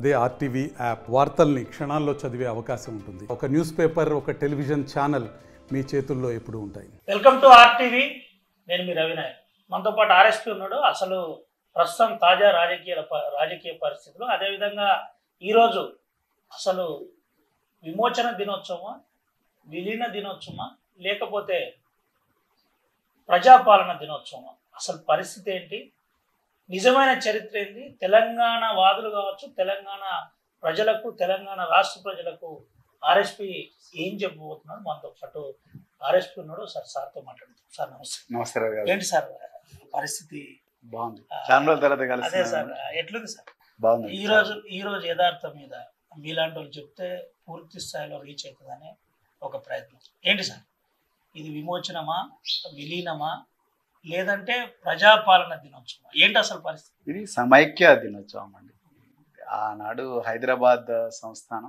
అదే RTV app వార్తల్ని క్షణాల్లో చదివే అవకాశం ఉంటుంది ఒక న్యూస్ పేపర్ ఒక టెలివిజన్ ఛానల్ మీ చేతుల్లో ఎప్పుడూ ఉంటాయి వెల్కమ్ టు ఆర్టీవీ నేను మీ రవినాయక్ మనతో పాటు ఆర్ఎస్పీ ఉన్నాడు అసలు ప్రస్తుతం తాజా రాజకీయ ప- రాజకీయ పరిస్థితులు అదేవిధంగా ఈరోజు అసలు విమోచన దినోత్సవమా విలీన దినోత్సవమా లేకపోతే ప్రజాపాలన దినోత్సవమా అసలు పరిస్థితి ఏంటి నిజమైన చరిత్ర ఏంటి తెలంగాణ వాదులు కావచ్చు తెలంగాణ ప్రజలకు తెలంగాణ రాష్ట్ర ప్రజలకు ఆర్ఎస్పీ ఏం చెప్పబోతున్నారు మనతో పాటు ఆర్ఎస్పీ ఉన్నాడు సార్ సార్తో మాట్లాడుతాం సార్ నమస్తే నమస్తే రవి గారు ఏంటి సార్ పరిస్థితి బాగుంది చాలా రోజుల తర్వాత అదే సార్ కలిసి ఎట్లుంది సార్ బాగుంది ఈ రోజు ఈ రోజు యథార్థం మీద మీలాంటి వాళ్ళు చెప్తే పూర్తి స్థాయిలో రీచ్ అవుతుందనే ఒక ప్రయత్నం ఏంటి సార్ ఇది విమోచనమా విలీనమా లేదంటే ప్రజాపాలన దినోత్సవం ఏంటి అసలు పరిస్థితి ఇది సమైక్య దినోత్సవం అండి ఆనాడు హైదరాబాద్ సంస్థానం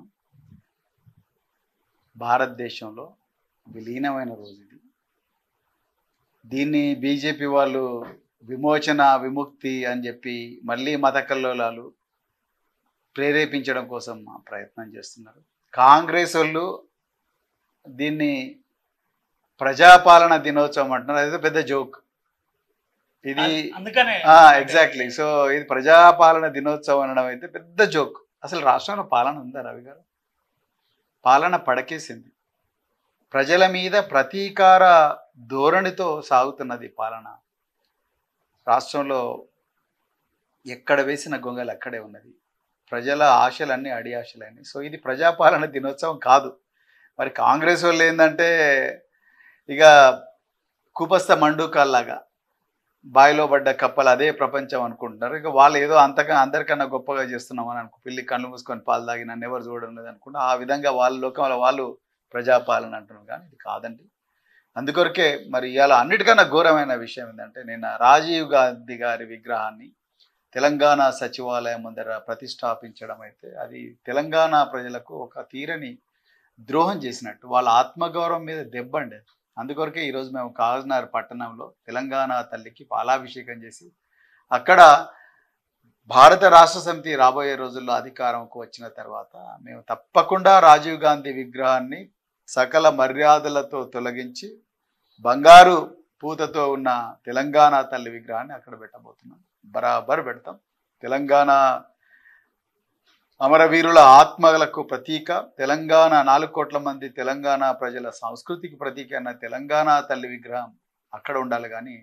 భారతదేశంలో విలీనమైన రోజు ఇది దీన్ని బీజేపీ వాళ్ళు విమోచన విముక్తి అని చెప్పి మళ్ళీ మత కల్లోలాలు ప్రేరేపించడం కోసం ప్రయత్నం చేస్తున్నారు కాంగ్రెస్ వాళ్ళు దీన్ని ప్రజాపాలన దినోత్సవం అంటున్నారు అదే పెద్ద జోక్ ఇది అందుకనే ఎగ్జాక్ట్లీ సో ఇది ప్రజాపాలన దినోత్సవం అనడం అయితే పెద్ద జోక్ అసలు రాష్ట్రంలో పాలన ఉందా రవి గారు పాలన పడకేసింది ప్రజల మీద ప్రతీకార ధోరణితో సాగుతున్నది పాలన రాష్ట్రంలో ఎక్కడ వేసిన గొంగలు అక్కడే ఉన్నది ప్రజల ఆశలన్నీ అడి ఆశలన్నీ సో ఇది ప్రజాపాలన దినోత్సవం కాదు మరి కాంగ్రెస్ వాళ్ళు ఏంటంటే ఇక కుపస్థ మండూకాల్లాగా బావిలో పడ్డ కప్పలు అదే ప్రపంచం అనుకుంటున్నారు ఇక వాళ్ళు ఏదో అంతగా అందరికన్నా గొప్పగా చేస్తున్నామని అనుకో పిల్లి కళ్ళు మూసుకొని పాలు తాగి నన్ను ఎవరు చూడడం లేదు అనుకుంటా ఆ విధంగా వాళ్ళ లోకంలో వాళ్ళు ప్రజాపాలన అంటున్నారు కానీ ఇది కాదండి అందుకొరకే మరి ఇవాళ అన్నిటికన్నా ఘోరమైన విషయం ఏంటంటే నిన్న రాజీవ్ గాంధీ గారి విగ్రహాన్ని తెలంగాణ సచివాలయం ముందర ప్రతిష్టాపించడం అయితే అది తెలంగాణ ప్రజలకు ఒక తీరని ద్రోహం చేసినట్టు వాళ్ళ ఆత్మగౌరవం మీద దెబ్బండి అది. అందుకొరకే ఈరోజు మేము కాకినాడ పట్టణంలో తెలంగాణ తల్లికి పాలాభిషేకం చేసి అక్కడ భారత రాష్ట్ర సమితి రాబోయే రోజుల్లో అధికారంకు వచ్చిన తర్వాత మేము తప్పకుండా రాజీవ్ గాంధీ విగ్రహాన్ని సకల మర్యాదలతో తొలగించి బంగారు పూతతో ఉన్న తెలంగాణ తల్లి విగ్రహాన్ని అక్కడ పెట్టబోతున్నాం బరాబర్ పెడతాం తెలంగాణ అమరవీరుల ఆత్మలకు ప్రతీక తెలంగాణ నాలుగు కోట్ల మంది తెలంగాణ ప్రజల సంస్కృతికి ప్రతీక అన్న తెలంగాణ తల్లి విగ్రహం అక్కడ ఉండాలి కానీ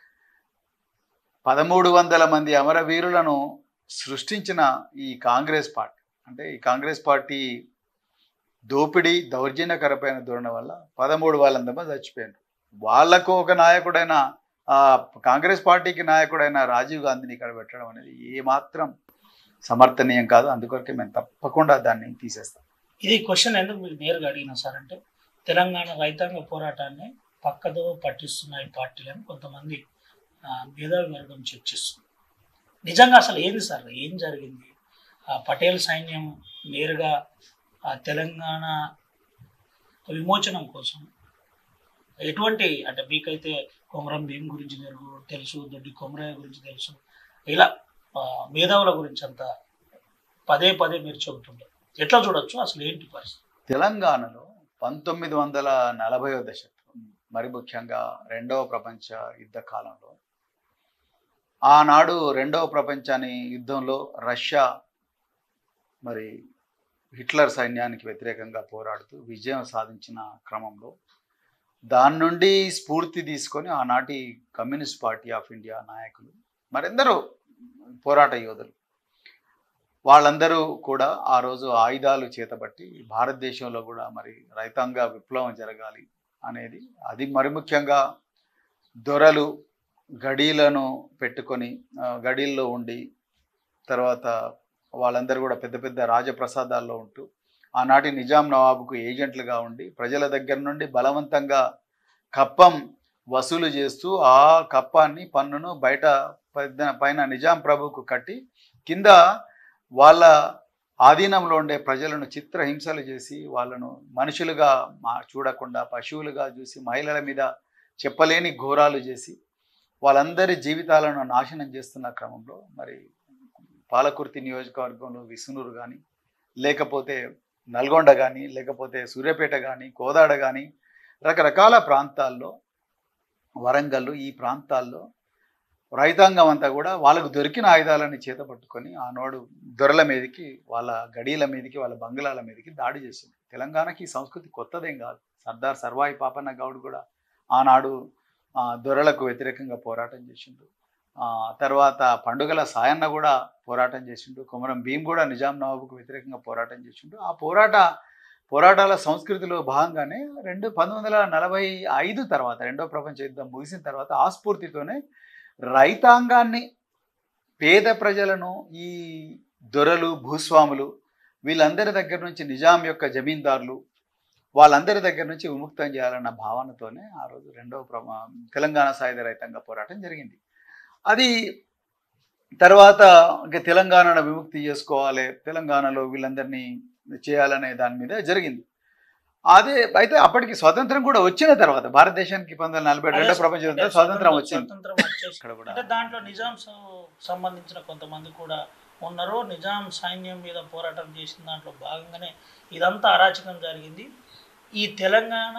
పదమూడు వందల మంది అమరవీరులను సృష్టించిన ఈ కాంగ్రెస్ పార్టీ అంటే ఈ కాంగ్రెస్ పార్టీ దోపిడీ దౌర్జన్యకరమైన ధోరణి వల్ల పదమూడు వాళ్ళందమా చచ్చిపోయారు వాళ్లకు ఒక నాయకుడైన ఆ కాంగ్రెస్ పార్టీకి నాయకుడైన రాజీవ్ గాంధీని ఇక్కడ పెట్టడం అనేది ఏమాత్రం సమర్థనీయం కాదు అందుకొరకే మేము తప్పకుండా దాన్ని తీసేస్తాం ఇది క్వశ్చన్ ఎందుకు మీకు నేరుగా అడిగినా సార్ అంటే తెలంగాణ రైతాంగ పోరాటాన్ని పక్కదో పట్టిస్తున్నాయి పార్టీలని కొంతమంది ఆ, మేధావి వర్గం చర్చిస్తుంది నిజంగా అసలు ఏంది సార్ ఏం జరిగింది ఆ పటేల్ సైన్యం నేరుగా ఆ తెలంగాణ విమోచనం కోసం ఎటువంటి అంటే మీకైతే కొమరం భీం గురించి తెలుగు తెలుసు దొడ్డి కొమరయ్య గురించి తెలుసు ఇలా ఆ, మేధావుల గురించి అంతా పదే పదే మీరు చెబుతుంటారు ఎట్లా చూడొచ్చు అసలు ఏంటి పరిస్థితి తెలంగాణలో పంతొమ్మిది వందల నలభైవ దశకం మరి ముఖ్యంగా రెండవ ప్రపంచ యుద్ధ కాలంలో ఆనాడు రెండవ ప్రపంచాన్ని యుద్ధంలో రష్యా మరి హిట్లర్ సైన్యానికి వ్యతిరేకంగా పోరాడుతూ విజయం సాధించిన క్రమంలో దాని నుండి స్ఫూర్తి తీసుకొని ఆనాటి కమ్యూనిస్ట్ పార్టీ ఆఫ్ ఇండియా నాయకులు మరెందరూ పోరాట యోధులు వాళ్ళందరూ కూడా ఆ రోజు ఆయుధాలు చేతబట్టి భారతదేశంలో కూడా మరి రైతాంగ విప్లవం జరగాలి అనేది అది మరి ముఖ్యంగా దొరలు గడీలను పెట్టుకొని ఆ, గడీల్లో ఉండి తర్వాత వాళ్ళందరూ కూడా పెద్ద పెద్ద రాజప్రసాదాల్లో ఉంటూ ఆనాటి నిజాం నవాబుకు ఏజెంట్లుగా ఉండి ప్రజల దగ్గర నుండి బలవంతంగా కప్పం వసూలు చేస్తూ ఆ కప్పాన్ని పన్నును బయట పెద్ద పైన నిజాం ప్రభువుకు కట్టి కింద వాళ్ళ ఆధీనంలో ఉండే ప్రజలను చిత్రహింసలు చేసి వాళ్ళను మనుషులుగా మా చూడకుండా పశువులుగా చూసి మహిళల మీద చెప్పలేని ఘోరాలు చేసి వాళ్ళందరి జీవితాలను నాశనం చేస్తున్న క్రమంలో మరి పాలకుర్తి నియోజకవర్గంలో విసునూరు కానీ లేకపోతే నల్గొండ కానీ లేకపోతే సూర్యాపేట కానీ కోదాడ కానీ రకరకాల ప్రాంతాల్లో వరంగల్ ఈ ప్రాంతాల్లో రైతాంగం అంతా కూడా వాళ్ళకు దొరికిన ఆయుధాలని చేతపట్టుకొని ఆనాడు దొరల మీదకి వాళ్ళ గడీల మీదకి వాళ్ళ బంగ్లాల మీదకి దాడి చేసింది తెలంగాణకి ఈ సంస్కృతి కొత్తదేం కాదు సర్దార్ సర్వాయి పాపన్న గౌడ్ కూడా ఆనాడు ఆ, దొరలకు వ్యతిరేకంగా పోరాటం చేసిండు ఆ, తర్వాత పండుగల సాయన్న కూడా పోరాటం చేసిండు కొమరం భీం కూడా నిజాం నవాబుకు వ్యతిరేకంగా పోరాటం చేసిండు ఆ పోరాట పోరాటాల సంస్కృతిలో భాగంగానే రెండు పంతొమ్మిది వందల నలభై ఐదు తర్వాత రెండో ప్రపంచ యుద్ధం ముగిసిన తర్వాత ఆ స్ఫూర్తితోనే రైతాంగాన్ని పేద ప్రజలను ఈ దొరలు భూస్వాములు వీళ్ళందరి దగ్గర నుంచి నిజాం యొక్క జమీందారులు వాళ్ళందరి దగ్గర నుంచి విముక్తం చేయాలన్న భావనతోనే ఆ రోజు రెండవ ప్రమా తెలంగాణ సాయుధ రైతాంగ పోరాటం జరిగింది అది తర్వాత ఇంకా తెలంగాణను విముక్తి చేసుకోవాలి తెలంగాణలో వీళ్ళందరినీ చేయాలనే దాని మీద జరిగింది అదే అయితే అప్పటికి స్వతంత్రం కూడా వచ్చిన తర్వాత భారతదేశానికి పంతొమ్మిది వందల నలభై రెండో ప్రపంచ యుద్ధం స్వతంత్రం వచ్చింది స్వతంత్రం వచ్చేసి ఇక్కడ కూడా అంటే దాంట్లో నిజాం స- సంబంధించిన కొంతమంది కూడా ఉన్నారు నిజాం సైన్యం మీద పోరాటం చేసిన దాంట్లో భాగంగానే ఇదంతా అరాచకం జరిగింది ఈ తెలంగాణ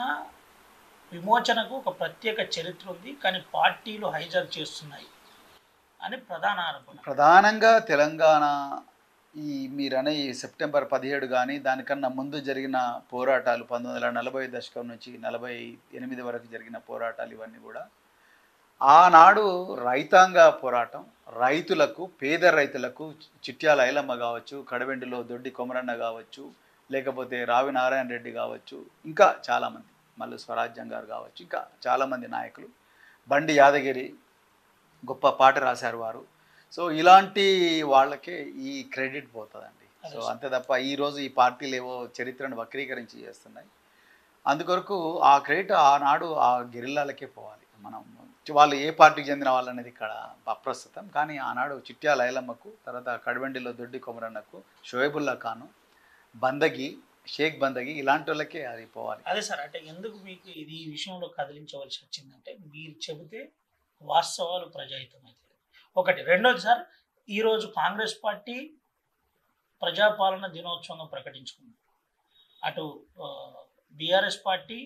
విమోచనకు ఒక ప్రత్యేక చరిత్ర ఉంది కానీ పార్టీలు హైజాక్ చేస్తున్నాయి అని ప్రధాన ఆరోపణ ప్రధానంగా తెలంగాణ ఈ మీరనే ఈ సెప్టెంబర్ పదిహేడు కానీ దానికన్నా ముందు జరిగిన పోరాటాలు పంతొమ్మిది వందల నలభై దశకం నుంచి నలభై ఎనిమిది వరకు జరిగిన పోరాటాలు ఇవన్నీ కూడా ఆనాడు రైతాంగ పోరాటం రైతులకు పేద రైతులకు చిట్యాల ఐలమ్మ కావచ్చు కడవెండిలో దొడ్డి కొమరన్న కావచ్చు లేకపోతే రావి నారాయణ రెడ్డి కావచ్చు ఇంకా చాలామంది మల్లు స్వరాజ్యం గారు కావచ్చు ఇంకా చాలామంది నాయకులు బండి యాదగిరి గొప్ప పాట రాశారు వారు సో ఇలాంటి వాళ్ళకే ఈ క్రెడిట్ పోతుందండి సో అంతే తప్ప ఈ రోజు ఈ పార్టీలు ఏవో చరిత్రను వక్రీకరించి చేస్తున్నాయి అందుకొరకు ఆ క్రెడిట్ ఆనాడు ఆ గిరిల్లాలకే పోవాలి మనం వాళ్ళు ఏ పార్టీకి చెందిన వాళ్ళు అనేది ఇక్కడ అప్రస్తుతం కానీ ఆనాడు చిట్యాల ఐలమ్మకు తర్వాత కడవండిలో దొడ్డి కొమరన్నకు షోయబుల్లా ఖాను బందగి షేక్ బందగి ఇలాంటి వాళ్ళకే అది పోవాలి అదే సార్ అంటే ఎందుకు మీకు ఇది ఈ విషయంలో కదిలించవలసి వచ్చిందంటే మీరు చెబితే వాస్తవాలు ప్రజాహితమైతే ఒకటి రెండోది సార్ ఈరోజు కాంగ్రెస్ పార్టీ ప్రజాపాలన దినోత్సవంగా ప్రకటించుకుంది అటు బీఆర్ఎస్ పార్టీ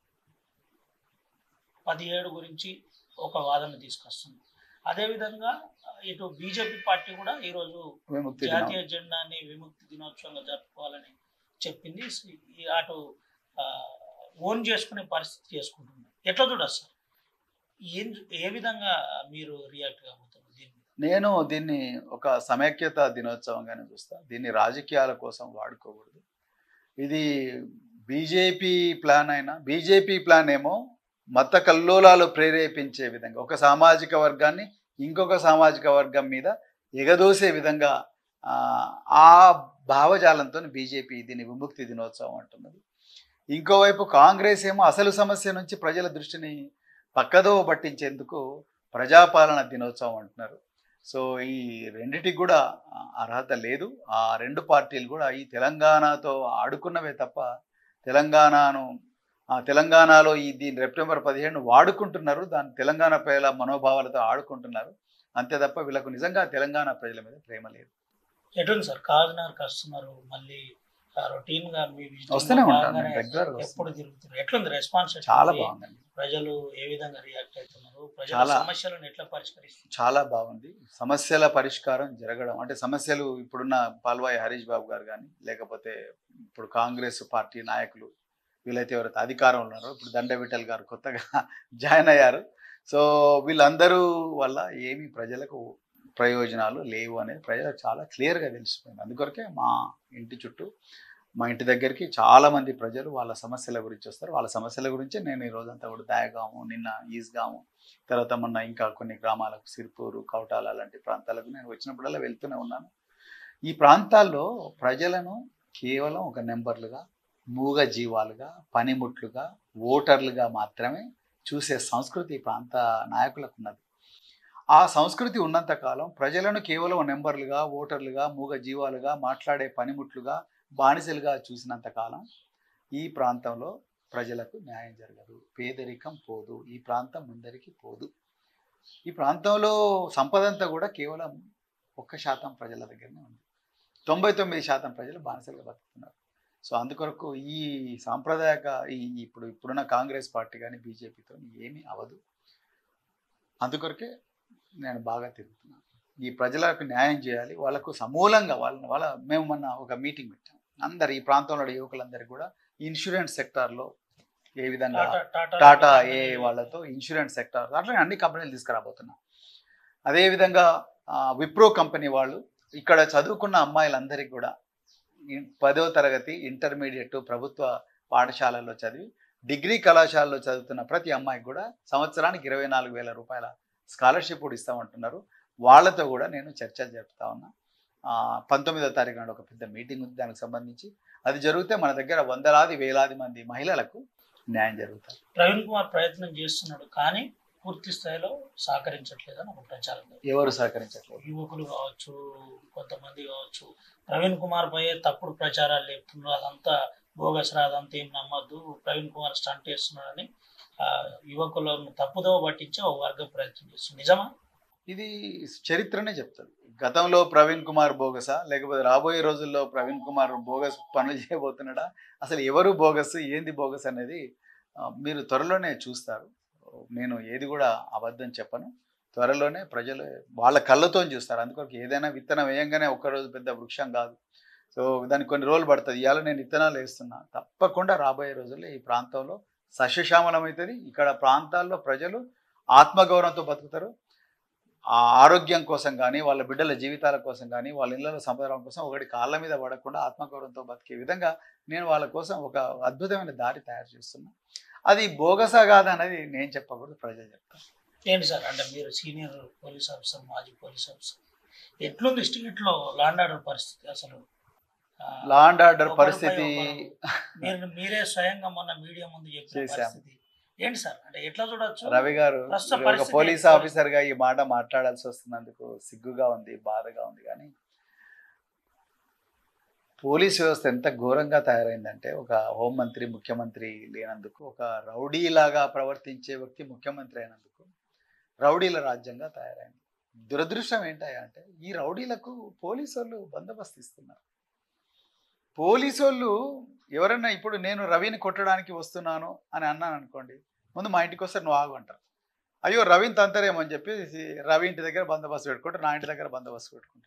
పదిహేడు గురించి ఒక వాదన తీసుకొస్తుంది అదేవిధంగా ఇటు బీజేపీ పార్టీ కూడా ఈరోజు విముక్తి దినం. జాతీయ జెండాని విముక్తి దినోత్సవంగా జరుపుకోవాలని చెప్పింది ఈ అటు ఆ, ఓన్ చేసుకునే పరిస్థితి చేసుకుంటుంది ఎట్లా చూడదు సార్ ఏం ఏ విధంగా మీరు రియాక్ట్ కాబోతున్నారు దీని మీద నేను దీన్ని ఒక సమైక్యత దినోత్సవంగానే చూస్తా దీన్ని రాజకీయాల కోసం వాడుకోకూడదు ఇది బీజేపీ ప్లాన్ అయినా బీజేపీ ప్లాన్ ఏమో మత కల్లోలాలు ప్రేరేపించే విధంగా ఒక సామాజిక వర్గాన్ని ఇంకొక సామాజిక వర్గం మీద ఎగదోసే విధంగా ఆ, ఆ భావజాలంతో బీజేపీ దీన్ని విముక్తి దినోత్సవం అంటున్నది ఇంకోవైపు కాంగ్రెస్ ఏమో అసలు సమస్య నుంచి ప్రజల దృష్టిని పక్కదోవ పట్టించేందుకు ప్రజాపాలన దినోత్సవం అంటున్నారు సో ఈ రెండిటికి కూడా ఆ, అర్హత లేదు ఆ రెండు పార్టీలు కూడా ఈ తెలంగాణతో ఆడుకున్నవే తప్ప తెలంగాణను ఆ, తెలంగాణలో ఈ దీని సెప్టెంబర్ పదిహేను వాడుకుంటున్నారు దాని తెలంగాణ ప్రజల మనోభావాలతో ఆడుకుంటున్నారు అంతే తప్ప వీళ్ళకు నిజంగా తెలంగాణ ప్రజల మీద ప్రేమ లేదు ఎటుంది సార్ కాకినాడకి వస్తున్నారు మళ్ళీ రొటీన్ గా మీ visiting లో వస్తూనే ఉంటాను భాగంగానే నేను రెగ్యులర్ ఎప్పుడు తిరుగుతున్నారు ఎట్లుంది రెస్పాన్స్ చాలా బాగుందండి ప్రజలు ఏ విధంగా రియాక్ట్ అవుతున్నారు ప్రజల చాలా. సమస్యలను ఎట్లా పరిష్కరిస్తున్నారు చాలా బాగుంది సమస్యల పరిష్కారం జరగడం అంటే సమస్యలు ఇప్పుడున్న పాల్వాయి హరీష్ బాబు గారు కానీ లేకపోతే ఇప్పుడు కాంగ్రెస్ పార్టీ నాయకులు వీళ్ళైతే ఎవరైతే అధికారంలో ఉన్నారో ఇప్పుడు దండ విఠల్ గారు కొత్తగా జాయిన్ అయ్యారు సో వీళ్ళందరూ వల్ల ఏమి ప్రజలకు ప్రయోజనాలు లేవు అనేది ప్రజలకు చాలా క్లియర్గా తెలిసిపోయింది అందుకొరకే మా ఇంటి చుట్టూ మా ఇంటి దగ్గరికి చాలా మంది ప్రజలు వాళ్ళ సమస్యల గురించి వస్తారు వాళ్ళ సమస్యల గురించి నేను ఈ రోజంతా కూడా దాయగాము నిన్న ఈజ్గాము తర్వాత మొన్న ఇంకా కొన్ని గ్రామాలకు సిర్పూరు కౌటాల లాంటి ప్రాంతాలకు నేను వచ్చినప్పుడల్లా వెళ్తూనే ఉన్నాను ఈ ప్రాంతాల్లో ప్రజలను కేవలం ఒక నెంబర్లుగా మూగ జీవాలుగా పనిముట్లుగా ఓటర్లుగా మాత్రమే చూసే సంస్కృతి ఈ ప్రాంత నాయకులకు ఉన్నది ఆ సంస్కృతి ఉన్నంతకాలం ప్రజలను కేవలం నెంబర్లుగా ఓటర్లుగా మూగ జీవాలుగా మాట్లాడే పనిముట్లుగా బానిసలుగా చూసినంతకాలం ఈ ప్రాంతంలో ప్రజలకు న్యాయం జరగదు పేదరికం పోదు ఈ ప్రాంతం ముందరికి పోదు ఈ ప్రాంతంలో సంపద అంతా కూడా కేవలం ఒక్క శాతం ప్రజల దగ్గరనే ఉంది తొంభై తొమ్మిది శాతం ప్రజలు బానిసలుగా బతుకుతున్నారు సో అందుకొరకు ఈ సాంప్రదాయక ఈ ఇప్పుడు ఇప్పుడున్న కాంగ్రెస్ పార్టీ కానీ బీజేపీతో ఏమీ అవదు అందుకొరకే నేను బాగా తిరుగుతున్నాను ఈ ప్రజలకు న్యాయం చేయాలి వాళ్ళకు సమూలంగా వాళ్ళని వాళ్ళ మేము మొన్న ఒక మీటింగ్ పెట్టాం అందరు ఈ ప్రాంతంలో ఉన్న యువకులందరికీ కూడా ఇన్సూరెన్స్ సెక్టార్లో ఏ విధంగా టాటా టాటా ఏ వాళ్ళతో ఇన్సూరెన్స్ సెక్టార్ అట్లనే అన్ని కంపెనీలు తీసుకురాబోతున్నాం అదేవిధంగా ఆ, విప్రో కంపెనీ వాళ్ళు ఇక్కడ చదువుకున్న అమ్మాయిలందరికీ కూడా ఇన్- పదో తరగతి ఇంటర్మీడియట్ ప్రభుత్వ పాఠశాలల్లో చదివి డిగ్రీ కళాశాలలో చదువుతున్న ప్రతి అమ్మాయికి కూడా సంవత్సరానికి ఇరవై నాలుగు వేల రూపాయల స్కాలర్షిప్ కూడా ఇస్తామంటున్నారు వాళ్ళతో కూడా నేను చర్చలు జరుపుతా ఉన్నా ఆ, పంతొమ్మిదో తారీఖు నాడు ఒక పెద్ద మీటింగ్ ఉంది దానికి సంబంధించి అది జరిగితే మన దగ్గర వందలాది వేలాది మంది మహిళలకు న్యాయం జరుగుతుంది ప్రవీణ్ కుమార్ ప్రయత్నం చేస్తున్నాడు కానీ పూర్తి స్థాయిలో సహకరించట్లేదని ఒక ప్రచారం జరుగుతుంది. ఎవరు సహకరించట్లేదు యువకులు కావచ్చు కొంతమంది కావచ్చు ప్రవీణ్ కుమార్ పై తప్పుడు ప్రచారాలు లేపుతున్నారు అదంతా బోగస్ రా, అదంతా ఏం నమ్మద్దు ప్రవీణ్ కుమార్ స్టంట్ చేస్తున్నాడని ఆ, యువకులను తప్పుదోవ పట్టించి ఒక వర్గం ప్రయత్నం చేస్తుంది నిజమా ఇది చరిత్రనే చెప్తుంది గతంలో ప్రవీణ్ కుమార్ బోగసా లేకపోతే రాబోయే రోజుల్లో ప్రవీణ్ కుమార్ బోగస్ పనులు చేయబోతున్నాడా అసలు ఎవరు బోగస్ ఏంది బోగస్ అనేది ఆ, మీరు త్వరలోనే చూస్తారు నేను ఏది కూడా అబద్ధం చెప్పను త్వరలోనే ప్రజలు వాళ్ళ కళ్ళతో చూస్తారు అందుకొరకు ఏదైనా విత్తనం వేయంగానే ఒక్కరోజు పెద్ద వృక్షం కాదు సో దానికి కొన్ని రోజులు పడుతుంది ఇవాళ నేను విత్తనాలు వేస్తున్నా తప్పకుండా రాబోయే రోజుల్లో ఈ ప్రాంతంలో సస్యశ్యామలం అవుతుంది ఇక్కడ ప్రాంతాల్లో ప్రజలు ఆత్మగౌరవంతో బతుకుతారు ఆ ఆరోగ్యం కోసం కానీ వాళ్ళ బిడ్డల జీవితాల కోసం కానీ వాళ్ళ ఇళ్ళలో సంపాదన కోసం ఒకటి కాళ్ళ మీద పడకుండా ఆత్మగౌరవంతో బతికే విధంగా నేను వాళ్ళ కోసం ఒక అద్భుతమైన దారి తయారు చేస్తున్నా అది బోగసా కాదనేది నేను చెప్పకూడదు ప్రజలు చెప్తాను ఏంటి సార్ అంటే మీరు సీనియర్ పోలీస్ ఆఫీసర్ మాజీ పోలీస్ ఆఫీసర్ ఎట్లుంది స్టేట్లో లాండ్ ఆర్డర్ పరిస్థితి అసలు ఆ, లా అండ్ ఆర్డర్ ఒకరిపై పరిస్థితి ఒకరు మీరు మీరే స్వయంగా మొన్న మీడియా ముందు చెప్పిన చేశాం. పరిస్థితి ఏంటి సార్ అంటే ఎట్లా చూడొచ్చు రవి గారు ప్రస్తుత మీరు ఒక పరిస్థితి పోలీస్ ఏంటి? ఆఫీసర్ గా ఈ మాట మాట్లాడాల్సి వస్తున్నందుకు సిగ్గుగా ఉంది బాధగా ఉంది కానీ పోలీస్ వ్యవస్థ ఎంత ఘోరంగా తయారైందంటే ఒక హోంమంత్రి ముఖ్యమంత్రి లేనందుకు ఒక రౌడీలాగా ప్రవర్తించే వ్యక్తి ముఖ్యమంత్రి అయినందుకు రౌడీల రాజ్యంగా తయారైంది దురదృష్టం ఏంటయ్యా అంటే ఈ రౌడీలకు పోలీసు వాళ్ళు బందోబస్తు ఇస్తున్నారు పోలీసు వాళ్ళు ఎవరైనా ఇప్పుడు నేను రవిని కొట్టడానికి వస్తున్నాను అని అన్నాను అనుకోండి ముందు మా ఇంటికి వస్తే నువ్వు ఆగు అంటారు అయ్యో రవిని తంతరేమో అని చెప్పి రవి ఇంటి దగ్గర బందోబస్తు పెట్టుకుంటారు నా ఇంటి దగ్గర బందోబస్తు పెట్టుకుంటారు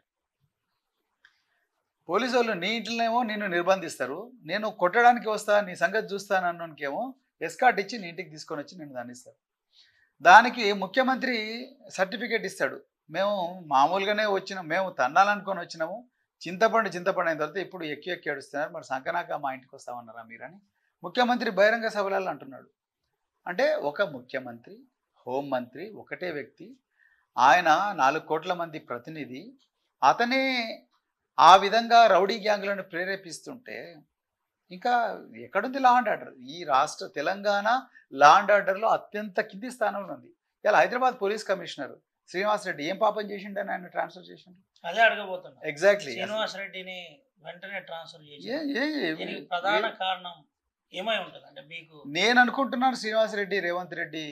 పోలీసు వాళ్ళు నీ ఇంట్లోనేమో నిన్ను నిర్బంధిస్తారు నేను కొట్టడానికి వస్తా నీ సంగతి చూస్తాను అన్నోనికేమో ఎస్కాట్ ఇచ్చి నీ ఇంటికి తీసుకొని వచ్చి నేను దండిస్తారు దానికి ముఖ్యమంత్రి సర్టిఫికేట్ ఇస్తాడు మేము మామూలుగానే వచ్చినాం మేము తన్నాలనుకొని వచ్చినాము చింతపండు చింతపండు అయిన తర్వాత ఇప్పుడు ఎక్కి ఎక్కి ఏడుస్తున్నారు మరి సంకనాక మా ఇంటికి వస్తామన్నారా మీరని ముఖ్యమంత్రి బహిరంగ సభలలో అంటున్నాడు అంటే ఒక ముఖ్యమంత్రి హోంమంత్రి ఒకటే వ్యక్తి ఆయన నాలుగు కోట్ల మంది ప్రతినిధి అతనే ఆ విధంగా రౌడీ గ్యాంగ్లను ప్రేరేపిస్తుంటే ఇంకా ఎక్కడుంది లా అండ్ ఆర్డర్ ఈ రాష్ట్ర తెలంగాణ లా అండ్ ఆర్డర్లో అత్యంత కింది స్థానంలో ఉంది ఇలా హైదరాబాద్ పోలీస్ కమిషనర్ శ్రీనివాస్ రెడ్డి ఏం పాపం చేసిండని ఆయన ట్రాన్స్ఫర్ చేసిండు అదే అడగబోతున్నా ఎగ్జాక్ట్లీ శ్రీనివాస్ రెడ్డిని వెంటనే ట్రాన్స్ఫర్ చేసి దీనికి ప్రధాన కారణం ఏమై ఉంటుంది అంటే మీకు నేను అనుకుంటున్నాను శ్రీనివాస్ రెడ్డి రేవంత్ రెడ్డి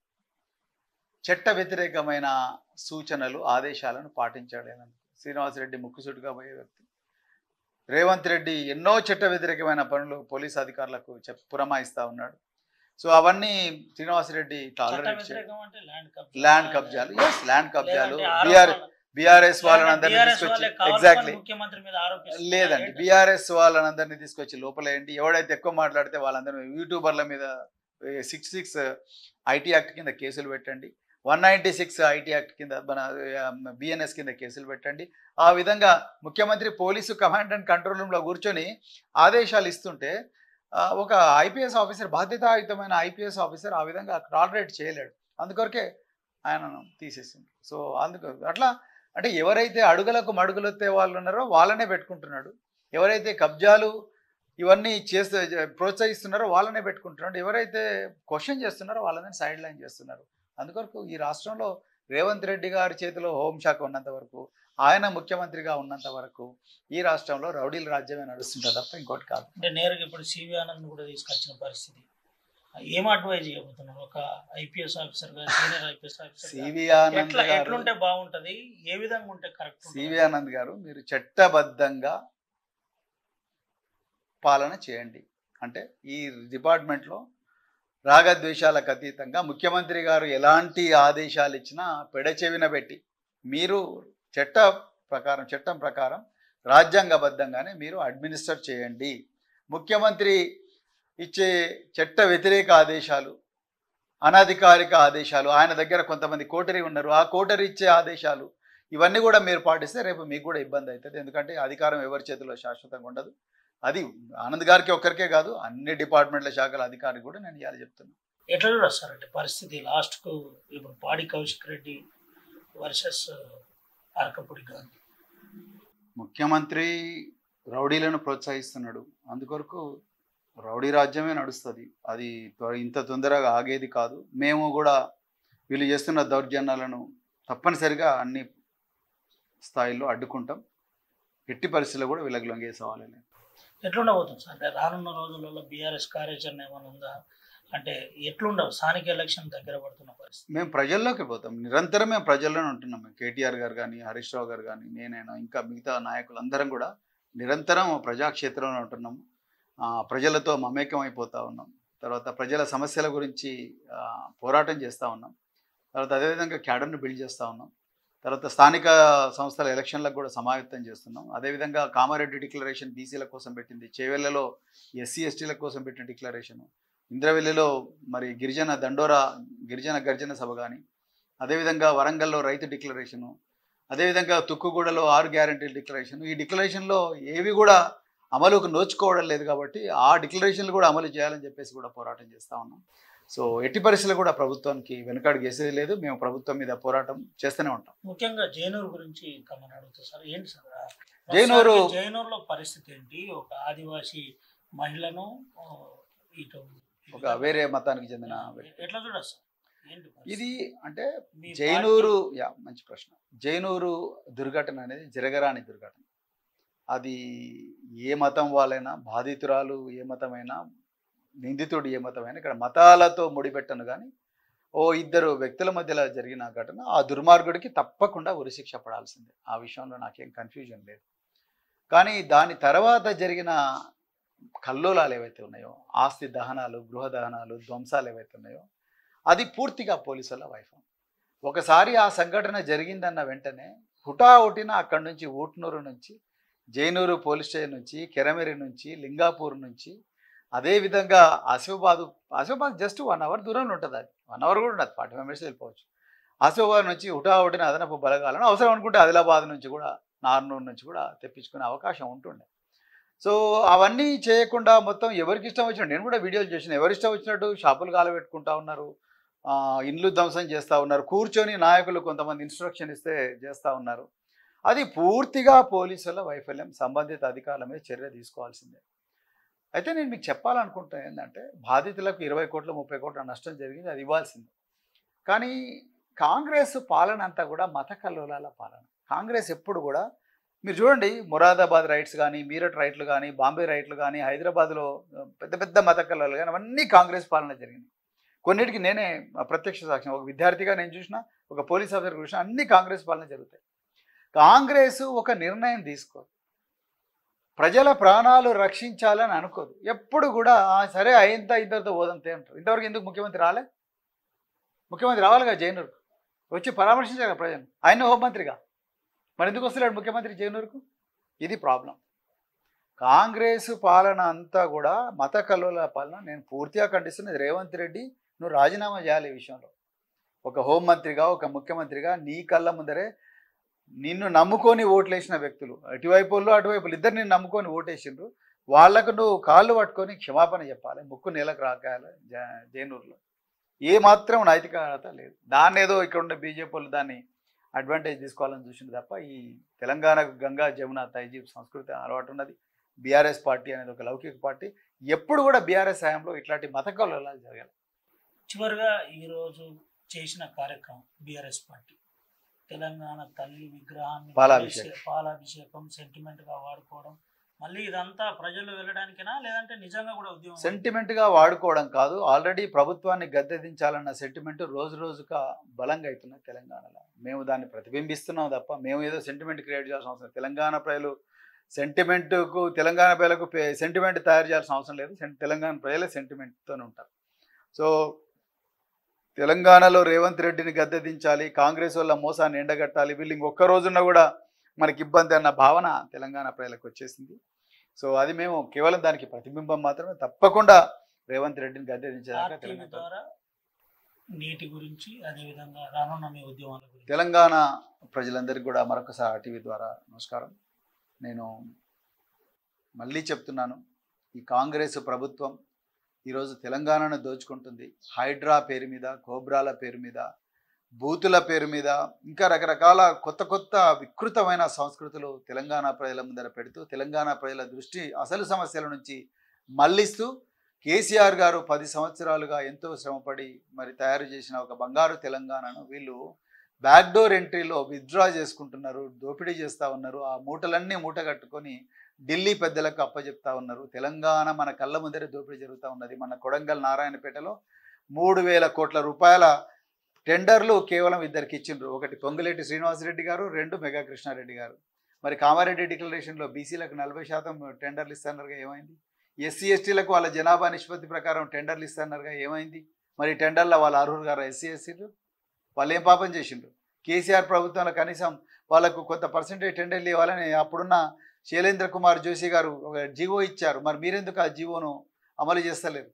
చట్ట వ్యతిరేకమైన సూచనలు ఆదేశాలను పాటించాడేనందుకు శ్రీనివాస్ రెడ్డి ముక్కుసూటిగా పోయే వ్యక్తి రేవంత్ రెడ్డి ఎన్నో చట్ట వ్యతిరేకమైన పనులు పోలీస్ అధికారులకు చెప్ పురమాయిస్తా ఉన్నాడు సో అవన్నీ శ్రీనివాస్ రెడ్డి చట్ట టాలరేట్ చేయడు వ్యతిరేకం అంటే ల్యాండ్ కబ్జా ల్యాండ్ కబ్జాలు ఎస్ ల్యాండ్ కబ్జాలు లేదంటే బీఆర్ ఆరోపణలు. బీఆర్ఎస్ వాళ్ళని లేదంటే అందరినీ BRS తీసుకొచ్చి వాళ్ళే కావాలని ఎగ్జాక్ట్లీ ముఖ్యమంత్రి మీద ఆరోపిస్తున్నారు. లేదండి ఏంటి? బీఆర్ఎస్ వాళ్ళని అందరినీ తీసుకొచ్చి లోపలేయండి ఎవడైతే ఎక్కువ మాట్లాడితే వాళ్ళందరూ యూట్యూబర్ల మీద సిక్స్ సిక్స్ ఐటీ యాక్ట్ కింద కేసులు పెట్టండి one ninety six IT act కింద మన బిఎన్ఎస్ కింద కేసులు పెట్టండి ఆ విధంగా ముఖ్యమంత్రి పోలీసు కమాండ్ అండ్ కంట్రోల్ రూమ్లో కూర్చొని ఆదేశాలు ఇస్తుంటే ఆ, ఒక ఐపీఎస్ ఆఫీసర్ బాధ్యతాయుతమైన ఐపీఎస్ ఆఫీసర్ ఆ విధంగా టాలరేట్ చేయలేడు అందుకొరకే ఆయనను తీసేసింది సో అందుకు అట్లా అంటే ఎవరైతే అడుగులకు మడుగులెత్తే వాళ్ళు ఉన్నారో వాళ్ళనే పెట్టుకుంటున్నాడు ఎవరైతే కబ్జాలు ఇవన్నీ చేస్తే ప్రోత్సహిస్తున్నారో వాళ్ళనే పెట్టుకుంటున్నాడు ఎవరైతే క్వశ్చన్ చేస్తున్నారో వాళ్ళని సైడ్ లైన్ చేస్తున్నారు అందుకొరకు ఈ రాష్ట్రంలో రేవంత్ రెడ్డి గారి చేతిలో హోంశాఖ ఉన్నంత వరకు ఆయన ముఖ్యమంత్రిగా ఉన్నంత వరకు ఈ రాష్ట్రంలో రౌడీల రాజ్యమే నడుస్తుంటుంది తప్ప ఇంకోటి కాదు అంటే నేరుగా ఇప్పుడు సివి ఆనంద్ కూడా తీసుకొచ్చిన పరిస్థితి ఏం అడ్వైజ్ చేయబోతున్నారు ఒక ఐపీఎస్ ఆఫీసర్ గా senior IPS officer CV Anand ఎట్లా గారు ఎట్లుంటే బాగుంటది ఏ విధంగా ఉంటే కరెక్ట్ సివి ఆనంద్ గారు మీరు చట్టబద్ధంగా పాలన చేయండి అంటే ఈ డిపార్ట్మెంట్లో రాగద్వేషాలకు అతీతంగా ముఖ్యమంత్రి గారు ఎలాంటి ఆదేశాలు ఇచ్చినా పెడచెవిన పెట్టి మీరు చట్ట ప్రకారం చట్టం ప్రకారం రాజ్యాంగబద్ధంగానే మీరు అడ్మినిస్టర్ చేయండి ముఖ్యమంత్రి ఇచ్చే చట్ట వ్యతిరేక ఆదేశాలు అనధికారిక ఆదేశాలు ఆయన దగ్గర కొంతమంది కోటరీ ఉన్నారు ఆ కోటరీ ఇచ్చే ఆదేశాలు ఇవన్నీ కూడా మీరు పాటిస్తే రేపు మీకు కూడా ఇబ్బంది అవుతుంది ఎందుకంటే అధికారం ఎవరి చేతిలో శాశ్వతంగా ఉండదు అది ఆనంద్ గారికి ఒక్కరికే కాదు అన్ని డిపార్ట్మెంట్ల శాఖల అధికారికి కూడా నేను ఇవాళ చెప్తున్నాను ఎట్లా చూడొస్తారంటే పరిస్థితి లాస్ట్ కు ఇప్పుడు పాడి కౌశిక్ రెడ్డి వర్సెస్ అరకపూడి గాంధీ ముఖ్యమంత్రి రౌడీలను ప్రోత్సహిస్తున్నాడు అందుకొరకు రౌడీ రాజ్యమే నడుస్తుంది అది త్వ- ఇంత తొందరగా ఆగేది కాదు మేము కూడా వీళ్ళు చేస్తున్న దౌర్జన్యాలను తప్పనిసరిగా అన్ని స్థాయిల్లో అడ్డుకుంటాం ఎట్టి పరిస్థితుల్లో కూడా వీళ్ళకి లొంగే సవాలే లేదు ఎట్లుండబోతుంది సార్ అంటే రానున్న రోజులలో బీఆర్ఎస్ కార్యాచరణ ఏమైనా ఉందా అంటే ఎట్లుండవు స్థానిక ఎలక్షన్ దగ్గర పడుతున్న పరిస్థితి మేము ప్రజల్లోకి పోతాం నిరంతరం మేము ప్రజల్లోనే ఉంటున్నాం మేము కేటీఆర్ గారు కానీ హరీష్ రావు గారు కానీ నేనైనా ఇంకా మిగతా నాయకులు అందరం కూడా నిరంతరం ప్రజాక్షేత్రంలో ఉంటున్నాము ఆ, ప్రజలతో మమేకం అయిపోతూ ఉన్నాం తర్వాత ప్రజల సమస్యల గురించి ఆ, పోరాటం చేస్తూ ఉన్నాం తర్వాత అదేవిధంగా క్యాడర్ని బిల్డ్ చేస్తూ ఉన్నాం తర్వాత స్థానిక సంస్థల ఎలక్షన్లకు కూడా సమాయత్తం చేస్తున్నాం అదేవిధంగా కామారెడ్డి డిక్లరేషన్ బీసీల కోసం పెట్టింది చేవెళ్లలో ఎస్సీ ఎస్టీల కోసం పెట్టిన డిక్లరేషన్ ఇంద్రవెల్లిలో మరి గిరిజన దండోరా గిరిజన గర్జన సభ కానీ అదేవిధంగా వరంగల్లో రైతు డిక్లరేషను అదేవిధంగా తుక్కుగూడలో ఆరు గ్యారంటీల డిక్లరేషన్ ఈ డిక్లరేషన్లో ఏవి కూడా అమలుకు నోచుకోవడం లేదు కాబట్టి ఆ డిక్లరేషన్లు కూడా అమలు చేయాలని చెప్పేసి కూడా పోరాటం చేస్తూ ఉన్నాం సో ఎట్టి పరిస్థితులు కూడా ప్రభుత్వానికి వెనుకాడు చేసేది లేదు మేము ప్రభుత్వం మీద పోరాటం చేస్తూనే ఉంటాం ముఖ్యంగా జైనూరు గురించి ఇంకా మనం అడుగుతాం సార్ ఏంటి సార్ జైనూరు- ప్రస్తుతానికి జైనూరులో పరిస్థితి ఏంటి ఒక ఆదివాసీ మహిళను ఆ, ఇటు ఒక వేరే మతానికి చెందిన వ్యక్తి. ఎట్లా చూడదు సార్ ఏంటి పరిస్థితి? ఇది అంటే మీ జైనూరు యా మంచి ప్రశ్న జైనూరు దుర్ఘటన అనేది జరగరాని దుర్ఘటన అది ఏ మతం వాళ్ళైనా బాధితురాలు ఏ మతమైనా నిందితుడు ఏ మతమైనా ఇక్కడ మతాలతో ముడిపెట్టను కానీ ఓ ఇద్దరు వ్యక్తుల మధ్యలో జరిగిన ఘటన ఆ దుర్మార్గుడికి తప్పకుండా ఉరిశిక్ష పడాల్సిందే ఆ విషయంలో నాకేం కన్ఫ్యూజన్ లేదు కానీ దాని తర్వాత జరిగిన కల్లోలాలు ఏవైతే ఉన్నాయో ఆస్తి దహనాలు గృహ దహనాలు ధ్వంసాలు ఏవైతే ఉన్నాయో అది పూర్తిగా పోలీసుల వైఫల్యం ఒకసారి ఆ సంఘటన జరిగిందన్న వెంటనే హుటాహుటిన అక్కడి నుంచి ఊట్నూరు నుంచి జైనూరు పోలీస్ స్టేషన్ నుంచి కెరమెరి నుంచి లింగాపూర్ నుంచి అదేవిధంగా Asifabad Asifabad just one hour దూరంలో ఉంటుంది అది వన్ అవర్ కూడా ఉండదు ఫార్టీ ఫైవ్ మినిట్స్ వెళ్ళిపోవచ్చు ఆసిఫాబాద్ నుంచి హుటాహుటిన అదనపు బలగాలను అవసరం అనుకుంటే ఆదిలాబాద్ నుంచి కూడా నార్నూరు నుంచి కూడా తెప్పించుకునే అవకాశం ఉంటుండే సో అవన్నీ చేయకుండా మొత్తం ఎవరికి ఇష్టం వచ్చినట్టు నేను కూడా వీడియోలు చేసిన ఎవరి ఇష్టం వచ్చినట్టు షాపులు కాలబెట్టుకుంటా ఉన్నారు ఆ, ఇండ్లు ధ్వంసం చేస్తూ ఉన్నారు కూర్చొని నాయకులు కొంతమంది ఇన్స్ట్రక్షన్ ఇస్తే చేస్తూ ఉన్నారు అది పూర్తిగా పోలీసుల వైఫల్యం సంబంధిత అధికారుల మీద చర్య తీసుకోవాల్సిందే అయితే నేను మీకు చెప్పాలనుకుంటున్నా ఏంటంటే బాధితులకు ఇరవై కోట్ల ముప్పై కోట్ల నష్టం జరిగింది అది ఇవ్వాల్సిందే కానీ కాంగ్రెస్ పాలన అంతా కూడా మత కల్లోలాల పాలన కాంగ్రెస్ ఎప్పుడు కూడా మీరు చూడండి మురాదాబాద్ రైట్స్ కానీ మీరట్ రైట్లు కానీ బాంబే రైట్లు కానీ హైదరాబాద్లో పెద్ద పెద్ద మత కల్లోలు కానీ అవన్నీ కాంగ్రెస్ పాలన జరిగింది కొన్నిటికి నేనే ప్రత్యక్ష సాక్ష్యం ఒక విద్యార్థిగా నేను చూసిన ఒక పోలీస్ ఆఫీసర్ చూసిన అన్ని కాంగ్రెస్ పాలన జరుగుతాయి కాంగ్రెస్ ఒక నిర్ణయం తీసుకోదు ప్రజల ప్రాణాలు రక్షించాలని అనుకోదు ఎప్పుడు కూడా "ఆ, సరే అయింత ఇద్దరితో పోదంతే అంటారు ఇంతవరకు ఎందుకు ముఖ్యమంత్రి రాలే ముఖ్యమంత్రి రావాలిగా జైనూరుకు వచ్చి పరామర్శించాలి కదా ప్రజలు ఆయన హోంమంత్రిగా మరి ఎందుకు వస్తున్నాడు ముఖ్యమంత్రి జైనూరుకు ఇది ప్రాబ్లం కాంగ్రెస్ పాలన అంతా కూడా మత కల్లోల పాలన నేను పూర్తిగా ఖండిస్తున్నది రేవంత్ రెడ్డి నువ్వు రాజీనామా చేయాలి ఈ విషయంలో ఒక హోంమంత్రిగా ఒక ముఖ్యమంత్రిగా నీ కళ్ళ ముందరే నిన్ను నమ్ముకొని ఓట్లేసిన వ్యక్తులు అటువైపు వాళ్ళు అటువైపు ఇద్దరు నిన్ను నమ్ముకొని ఓటేసిండ్రు వాళ్ళకు నువ్వు కాళ్ళు పట్టుకొని క్షమాపణ చెప్పాలి ముక్కు నీళ్ళకు రాకాలి జ- జైనూరులో ఏ మాత్రం నైతిక అర్హత లేదు దాన్ని ఏదో ఇక్కడ ఉన్న బీజేపీ వాళ్ళు దాన్ని అడ్వాంటేజ్ తీసుకోవాలని చూసింది తప్ప ఈ తెలంగాణ గంగా జమున తైజీబ్ సంస్కృతి అలవాటు ఉన్నది బీఆర్ఎస్ పార్టీ అనేది ఒక లౌకిక పార్టీ ఎప్పుడు కూడా బీఆర్ఎస్ హయాంలో ఇట్లాంటి మత కలహాలు జరగాలి చివరిగా ఈరోజు చేసిన కార్యక్రమం బీఆర్ఎస్ పార్టీ తెలంగాణ తల్లి విగ్రహాన్ని పాలాభిషేకం. పాలాభిషేకం సెంటిమెంట్ గా వాడుకోవడం మళ్ళీ ఇదంతా ప్రజలు వెళ్ళడానికేనా లేదంటే నిజంగా కూడా ఉద్యమం సెంటిమెంట్గా వాడుకోవడం కాదు ఆల్రెడీ ప్రభుత్వాన్ని గద్దెదించాలన్న సెంటిమెంట్ రోజు రోజుగా బలంగా అవుతున్నది తెలంగాణలో మేము దాన్ని ప్రతిబింబిస్తున్నాం తప్ప మేము ఏదో సెంటిమెంట్ క్రియేట్ చేయాల్సిన అవసరం లేదు. తెలంగాణ ప్రజలు సెంటిమెంట్కు తెలంగాణ ప్రజలకు సెంటిమెంట్ తయారు చేయాల్సిన అవసరం లేదు సెం- తెలంగాణ ప్రజలే సెంటిమెంట్తోనే ఉంటారు సో తెలంగాణలో రేవంత్ రెడ్డిని గద్దెదించాలి కాంగ్రెస్ వల్ల మోసాన్ని ఎండగట్టాలి వీళ్ళు ఇంకొక రోజున కూడా మనకి ఇబ్బంది అన్న భావన తెలంగాణ ప్రజలకు వచ్చేసింది సో అది మేము కేవలం దానికి ప్రతిబింబం మాత్రమే తప్పకుండా రేవంత్ రెడ్డిని గద్దెదించేదాకా ఆర్టీవీ తెలంగాణ ద్వారా నీటి గురించి అదేవిధంగా రానున్న మీ ఉద్యమాల గురించి తెలంగాణ ప్రజలందరికీ కూడా మరొకసారి ఆర్టీవీ ద్వారా నమస్కారం నేను మళ్ళీ చెప్తున్నాను ఈ కాంగ్రెస్ ప్రభుత్వం ఈరోజు తెలంగాణను దోచుకుంటుంది హైడ్రా పేరు మీద కోబ్రాల పేరు మీద బూతుల పేరు మీద ఇంకా రకరకాల కొత్త కొత్త వికృతమైన సంస్కృతులు తెలంగాణ ప్రజల ముందర పెడుతూ తెలంగాణ ప్రజల దృష్టి అసలు సమస్యల నుంచి మళ్ళిస్తూ కేసీఆర్ గారు పది సంవత్సరాలుగా ఎంతో శ్రమపడి మరి తయారు చేసిన ఒక బంగారు తెలంగాణను వీళ్ళు బ్యాక్డోర్ ఎంట్రీలో విత్డ్రా చేసుకుంటున్నారు దోపిడీ చేస్తూ ఉన్నారు ఆ మూటలన్నీ మూట కట్టుకొని ఢిల్లీ పెద్దలకు అప్పచెప్తా ఉన్నారు తెలంగాణ మన కళ్ళ ముందరే దోపిడీ జరుగుతూ ఉన్నది మన కొడంగల్ నారాయణపేటలో మూడు వేల కోట్ల రూపాయల టెండర్లు కేవలం ఇద్దరికి ఇచ్చిండ్రు ఒకటి పొంగులేటి శ్రీనివాసరెడ్డి గారు రెండు మెగా కృష్ణారెడ్డి గారు మరి కామారెడ్డి డిక్లరేషన్లో బీసీలకు నలభై శాతం టెండర్లు ఇస్తానరుగా ఏమైంది ఎస్సీ ఎస్టీలకు వాళ్ళ జనాభా నిష్పత్తి ప్రకారం టెండర్లు ఇస్తానరుగా ఏమైంది మరి టెండర్ల వాళ్ళ అర్హులు గారు ఎస్సీ ఎస్సీలు వాళ్ళు ఏం పాపం చేసిండ్రు కేసీఆర్ ప్రభుత్వంలో కనీసం వాళ్ళకు కొంత పర్సెంటేజ్ టెండర్లు ఇవ్వాలని అప్పుడున్న శైలేంద్ర కుమార్ జోషి గారు ఒక జీవో ఇచ్చారు మరి మీరెందుకు ఆ జీవోను అమలు చేస్తలేరు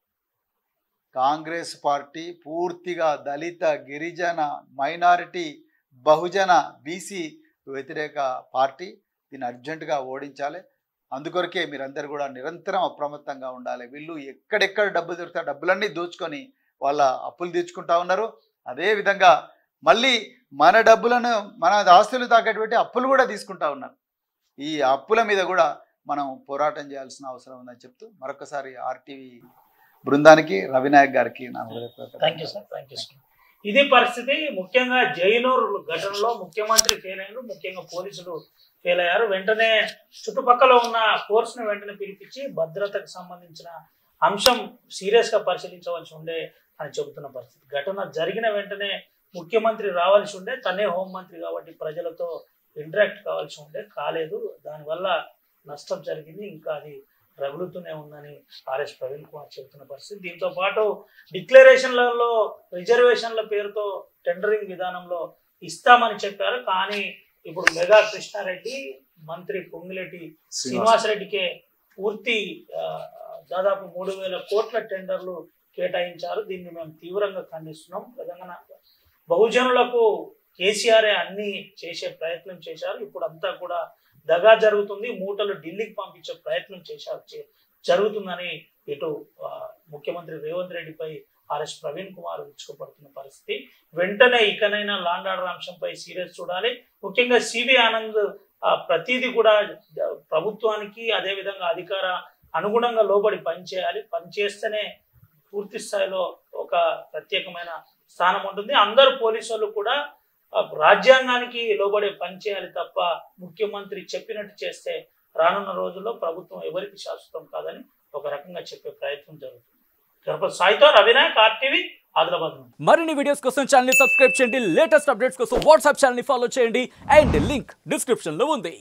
కాంగ్రెస్ పార్టీ పూర్తిగా దళిత గిరిజన మైనారిటీ బహుజన బీసీ వ్యతిరేక పార్టీ దీన్ని అర్జెంటుగా ఓడించాలి అందుకొరకే మీరందరూ కూడా నిరంతరం అప్రమత్తంగా ఉండాలి వీళ్ళు ఎక్కడెక్కడ డబ్బు దొరికితే ఆ డబ్బులన్నీ దోచుకొని వాళ్ళ అప్పులు తీర్చుకుంటా ఉన్నారు అదేవిధంగా మళ్ళీ మన డబ్బులను మన ఆస్తులు తాకట్టు పెట్టి అప్పులు కూడా తీసుకుంటా ఉన్నారు ఈ అప్పుల మీద కూడా మనం పోరాటం చేయాల్సిన అవసరం ఉందని చెప్తూ మరొకసారి ఆర్టీవీ బృందానికి రవినాయక్ గారికి నా హృదయపూర్వక thank you sir thank you sir ఇది పరిస్థితి ముఖ్యంగా జైనూరు ఘటనలో ముఖ్యమంత్రి ఫెయిల్ అయ్యారు ముఖ్యంగా పోలీసులు ఫెయిల్ అయ్యారు వెంటనే చుట్టుపక్కల ఉన్న ఫోర్స్ ను వెంటనే పిలిపించి భద్రతకు సంబంధించిన అంశం సీరియస్ గా పరిశీలించవలసి ఉండే అని చెబుతున్న పరిస్థితి ఘటన జరిగిన వెంటనే ముఖ్యమంత్రి రావాల్సి ఉండే తనే హోంమంత్రి కాబట్టి ప్రజలతో ఇంటరాక్ట్ కావాల్సి ఉండే కాలేదు దానివల్ల నష్టం జరిగింది ఇంకా అది రగులుతూనే ఉందని ఆర్ఎస్ ప్రవీణ్ కుమార్ చెబుతున్న పరిస్థితి దీంతో పాటు డిక్లరేషన్లలో రిజర్వేషన్ల పేరుతో టెండరింగ్ విధానంలో ఇస్తామని చెప్పారు కానీ ఇప్పుడు మెగా కృష్ణారెడ్డి మంత్రి పొంగిరెడ్డి శ్రీనివాసరెడ్డికే పూర్తి ఆ, దాదాపు మూడు వేల కోట్ల టెండర్లు కేటాయించారు దీన్ని మేము తీవ్రంగా ఖండిస్తున్నాం తెలంగాణ బహుజనులకు కేసీఆర్ అన్ని చేసే ప్రయత్నం చేశారు ఇప్పుడు అంతా కూడా దగా జరుగుతుంది మూటలు ఢిల్లీకి పంపించే ప్రయత్నం చేశారు చే- జరుగుతుందని ఇటు ఆ, ముఖ్యమంత్రి రేవంత్ రెడ్డిపై ఆర్ఎస్ ప్రవీణ్ కుమార్ విచ్చుకోబడుతున్న పరిస్థితి వెంటనే ఇకనైనా లాండ్ ఆర్డర్ అంశంపై సీరియస్ చూడాలి ముఖ్యంగా సివి ఆనంద్ ఆ, ప్రతిదీ కూడా జ- ప్రభుత్వానికి అదేవిధంగా అధికార అనుగుణంగా లోబడి పనిచేయాలి పనిచేస్తేనే పూర్తి స్థాయిలో ఒక ప్రత్యేకమైన స్థానం ఉంటుంది అందరు పోలీసు వాళ్ళు కూడా ఆ, రాజ్యాంగానికి లోబడే పని చేయాలి తప్ప ముఖ్యమంత్రి చెప్పినట్టు చేస్తే రానున్న రోజుల్లో ప్రభుత్వం ఎవరికి శాశ్వతం కాదని ఒక రకంగా చెప్పే ప్రయత్నం జరుగుతుంది గణపతి సాయితో రవినాయక్ ఆర్టీవీ ఆదిలాబాద్ నుండి మరిన్ని వీడియోస్ కోసం ఛానల్ ని సబ్స్క్రైబ్ చేయండి లేటెస్ట్ అప్డేట్స్ కోసం వాట్సాప్ ఛానల్ ని ఫాలో చేయండి అండ్ లింక్ డిస్క్రిప్షన్ లో ఉంది